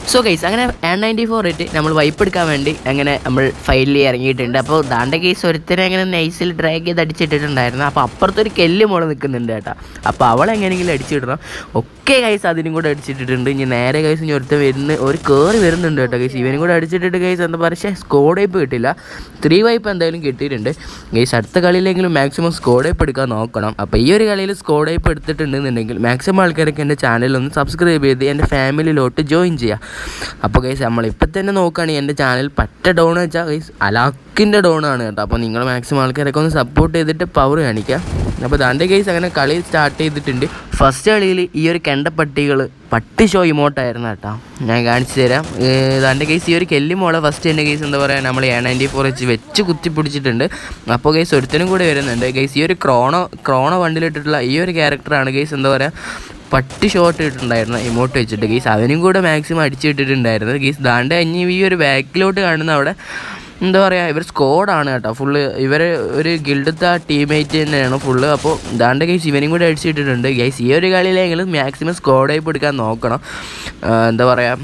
so guys അങ്ങനെ N ninety four ഇട്ട് നമ്മൾ വൈപ്പ് എടുക്കാൻ വേണ്ടി അങ്ങനെ നമ്മൾ ഫൈനലി ഇറങ്ങിയിട്ടുണ്ട് അപ്പോൾ ദാണ്ട കേസ് ഒരുത്തനെ അങ്ങനെ നൈസിൽ ഡ്രാഗ് ചെയ്ത് അടിച്ചിട്ടിട്ടുണ്ടായിരുന്നു അപ്പോൾ അപ്പുറത്തൊരു കെല്ല് മോള് നിൽക്കുന്നുണ്ട് കേട്ടോ അപ്പോൾ അവൾ എങ്ങനെയെങ്കിലും അടിച്ചിടണം ഒക്കെ കൈസ് അതിനും കൂടെ അടിച്ചിട്ടിട്ടുണ്ട് ഇനി നേരെ കൈസ് ഇനി ഒരുത്തൻ വരുന്ന ഒരു കയറി വരുന്നുണ്ട് കേട്ടോ കൈസ് ഇവനും കൂടെ അടിച്ചിട്ടിട്ട് കൈസ് എന്താ പക്ഷേ സ്കോഡ് വൈപ്പ് കിട്ടില്ല ത്രീ വൈപ്പ് എന്തായാലും കിട്ടിയിട്ടുണ്ട് ഗൈസ് അടുത്ത കളിയിലെങ്കിലും മാക്സിമം സ്കോഡ് വൈപ്പ് എടുക്കാൻ നോക്കണം അപ്പോൾ ഈ ഒരു കളിയിൽ സ്കോഡ് വൈപ്പ് എടുത്തിട്ടുണ്ടെന്നുണ്ടെങ്കിൽ മാക്സിമം ആൾക്കാരൊക്കെ എൻ്റെ ചാനൽ ഒന്ന് സബ്സ്ക്രൈബ് ചെയ്ത് എൻ്റെ ഫാമിലിയിലോട്ട് ജോയിൻ ചെയ്യുക അപ്പോൾ ഗൈസ് നമ്മളിപ്പോൾ തന്നെ നോക്കുകയാണെങ്കിൽ എൻ്റെ ചാനൽ പറ്റ ഡൗൺ വെച്ചാൽ ഗൈസ് അലാക്കിൻ്റെ ഡൗൺ ആണ് കേട്ടോ അപ്പോൾ നിങ്ങൾ മാക്സിമം ആൾക്കാരൊക്കെ ഒന്ന് സപ്പോർട്ട് ചെയ്തിട്ട് പവർ കാണിക്കുക അപ്പോൾ ദാൻ്റെ കേസ് അങ്ങനെ കളി സ്റ്റാർട്ട് ചെയ്തിട്ടുണ്ട് ഫസ്റ്റ് കളിയിൽ ഈ ഒരു കെണ്ട പട്ടികൾ പട്ടി ഷോ ഇമോട്ടായിരുന്നു കേട്ടോ ഞാൻ കാണിച്ചു തരാം ദാൻ്റെ കേസ് ഈ ഒരു കെല്ലി മോളെ ഫസ്റ്റ് എൻ്റെ കേസ് എന്താ പറയുക നമ്മൾ എ നയൻറ്റി ഫോർ വെച്ച് വെച്ച് കുത്തി പിടിച്ചിട്ടുണ്ട് അപ്പോൾ കേസ് ഒരുത്തനും കൂടെ വരുന്നുണ്ട് കേസ് ഈ ഒരു ക്രോണോ ക്രോണോ വണ്ടിയിലിട്ടിട്ടുള്ള ഈ ഒരു ക്യാരക്ടറാണ് കേസ് എന്താ പറയുക പട്ടി ഷോട്ട് ഇട്ടിട്ടുണ്ടായിരുന്നു ഇമോട്ട് വെച്ചിട്ട് ഗീസ് അവനും കൂടെ മാക്സിമം അടിച്ചിട്ടിട്ടുണ്ടായിരുന്നു ഗീസ് ദാണ്ട് ഇനി ഈ ഒരു ബാക്കിലോട്ട് കാണുന്ന അവിടെ എന്താ പറയുക ഇവർ സ്കോഡാണ് കേട്ടോ ഫുള്ള് ഇവർ ഒരു ഗിൽഡത്തെ ടീമേറ്റ് തന്നെയാണ് ഫുള്ള് അപ്പോൾ ദാണ്ട് ഗൈസ് ഇവനും കൂടെ അടിച്ചിട്ടിട്ടുണ്ട് ഗൈസ് ഈ ഒരു കളിയിലെങ്കിലും മാക്സിമം സ്കോഡായി എടുക്കാൻ നോക്കണം ആ, എന്താ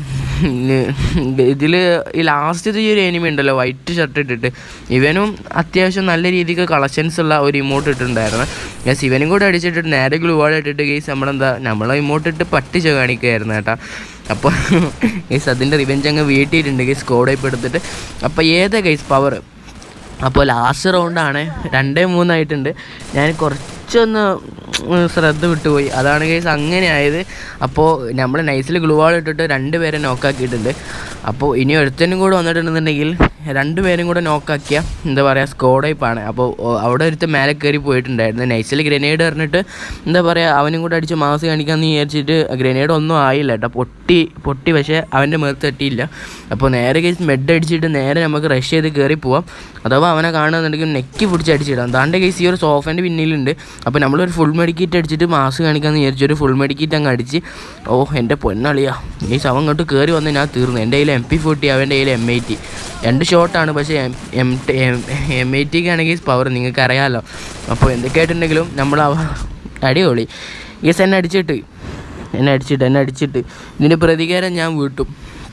പറയുക ഇതിൽ ഈ ലാസ്റ്റത്തെ ഈ ഒരു എനിമി ഉണ്ടല്ലോ വൈറ്റ് ഷർട്ട് ഇട്ടിട്ട് ഇവനും അത്യാവശ്യം നല്ല രീതിക്ക് കളക്ഷൻസ് ഉള്ള ഒരു ഇമോട്ട് ഇട്ടിട്ടുണ്ടായിരുന്നു ഗൈസ് ഇവനും കൂടെ അടിച്ചിട്ട് നേരെ ഗ്ലൂവാൾ ഇട്ടിട്ട് ഗൈസ് നമ്മളെന്താ നമ്മളെ ഇമോട്ട് ഇട്ട് പട്ടിച്ച കാണിക്കുകയായിരുന്നു കേട്ടോ അപ്പോൾ ഗൈസ് അതിൻ്റെ റിവെഞ്ച് അങ്ങ് വീട്ടിയിട്ടുണ്ട് ഗൈസ് കോഡൈപ്പ് എടുത്തിട്ട് അപ്പോൾ ഏതാ ഗൈസ് പവർ അപ്പോൾ ലാസ്റ്റ് റൗണ്ടാണ് രണ്ടേ മൂന്നായിട്ടുണ്ട് ഞാൻ കുറച്ചൊന്ന് ഉം, ശ്രദ്ധ വിട്ടുപോയി അതാണ് കേസ് അങ്ങനെ ആയത് അപ്പോൾ നമ്മൾ നൈസിൽ ഗ്ലൂവാൾ ഇട്ടിട്ട് രണ്ട് പേരെ നോക്കാക്കിയിട്ടുണ്ട് അപ്പോൾ ഇനി ഒരുത്തനും കൂടെ വന്നിട്ടുണ്ടെന്നുണ്ടെങ്കിൽ രണ്ടുപേരും കൂടെ നോക്കാക്കിയ എന്താ പറയുക സ്കോഡൈപ്പാണ് അപ്പോൾ ഓ, അവിടെ ഒരുത്തൻ മേലെ കയറി പോയിട്ടുണ്ടായിരുന്നു നൈസിൽ ഗ്രനേഡ് എറിഞ്ഞിട്ട് എന്താ പറയുക അവനും കൂടെ അടിച്ച് മാസ് കാണിക്കാമെന്ന് വിചാരിച്ചിട്ട് ഗ്രനേഡ് ഒന്നും ആയില്ല കേട്ടോ പൊട്ടി പൊട്ടി പക്ഷേ അവൻ്റെ മേർത്ത് തട്ടിയില്ല അപ്പോൾ നേരെ കേസ് മെഡ് അടിച്ചിട്ട് നേരെ നമുക്ക് റഷ് ചെയ്ത് കയറി പോവാം അഥവാ അവനെ കാണുന്നുണ്ടെങ്കിൽ നെക്കി പിടിച്ച് അടിച്ചിടാം താൻ്റെ കേസ് ഈ ഒരു സോഫേൻ്റെ പിന്നിലുണ്ട് അപ്പോൾ നമ്മളൊരു ഫുൾ മെഡിക്കേറ്റ് അടിച്ചിട്ട് മാസ് കാണിക്കാമെന്ന് വിചാരിച്ചു ഒരു ഫുൾ മെഡിക്കേറ്റ് അങ്ങ് അടിച്ച് ഓ എൻ്റെ പൊന്നളിയാ ഈ ശവം അങ്ങോട്ട് കയറി വന്ന് ഞാൻ തീർന്നു എൻ്റെ കയ്യിൽ എം പി ഫോർട്ടി അവൻ്റെ കയ്യിൽ എം എയ്റ്റി രണ്ട് ഷോട്ടാണ് പക്ഷേ എം എം എം എ ടിക്ക് ആണെങ്കിൽ പവർ നിങ്ങൾക്ക് അറിയാമല്ലോ അപ്പോൾ എന്തൊക്കെയായിട്ടുണ്ടെങ്കിലും നമ്മൾ അവ അടിപൊളി യെസ് എന്നെ അടിച്ചിട്ട് എന്നെ അടിച്ചിട്ട് എന്നെ അടിച്ചിട്ട് ഇതിൻ്റെ പ്രതികാരം ഞാൻ വീട്ടും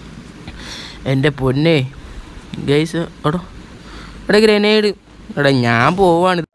എൻ്റെ പൊന്നെ ഗൈസ് എടോ എടാ ഗ്രനേഡ് എടാ ഞാൻ പോവാണ്